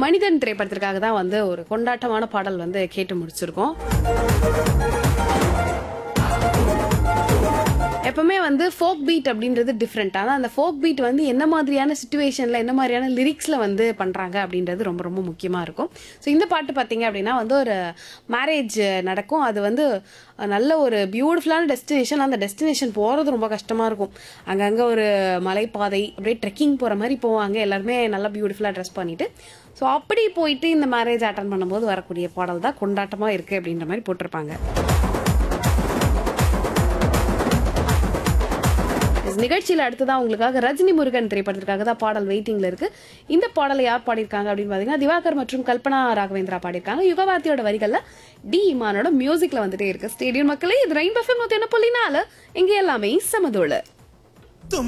மனிதன் திரைப்படத்திற்காக தான் வந்து ஒரு கொண்டாட்டமான பாடல் வந்து கேட்டு முடிச்சிருக்கோம் எப்பவுமே வந்து ஃபோக் பீட் அப்படின்றது டிஃப்ரெண்ட் ஆனால் அந்த ஃபோக் பீட் வந்து என்ன மாதிரியான சுச்சுவேஷனில் என்ன மாதிரியான லிரிக்ஸில் வந்து பண்ணுறாங்க அப்படின்றது ரொம்ப ரொம்ப முக்கியமாக இருக்கும் ஸோ இந்த பாட்டு பார்த்தீங்க அப்படின்னா வந்து ஒரு மேரேஜ் நடக்கும் அது வந்து நல்ல ஒரு பியூட்டிஃபுல்லான டெஸ்டினேஷன் அந்த டெஸ்டினேஷன் போகிறது ரொம்ப கஷ்டமாக இருக்கும் அங்கங்கே ஒரு மலைப்பாதை அப்படியே ட்ரெக்கிங் போகிற மாதிரி போவாங்க எல்லாருமே நல்லா பியூட்டிஃபுல்லாக ட்ரெஸ் பண்ணிட்டு ஸோ அப்படி போயிட்டு இந்த மேரேஜ் அட்டன் பண்ணும்போது வரக்கூடிய பாடல் தான் கொண்டாட்டமாக இருக்குது அப்படின்ற மாதிரி போட்டிருப்பாங்க Yes, நிகழ்ச்சியில் அடுத்ததான் உங்களுக்காக ரஜினி முருகன் திரைப்படத்திற்காக தான் பாடல் வெயிட்டிங்ல இருக்கு இந்த பாடலை யார் பாடியிருக்காங்க அப்படின்னு பாத்தீங்கன்னா திவாகர் மற்றும் கல்பனா ராகவேந்திரா பாடியிருக்காங்க யுகவாத்தியோட வரிகள்ல டி இமானோட மியூசிக்ல வந்துட்டே இருக்கு ஸ்டேடியம் மக்களே இது ரெயின் பஃபம் நூத்தி என்ன புள்ளி நாலு இங்க எல்லாமே சமதோள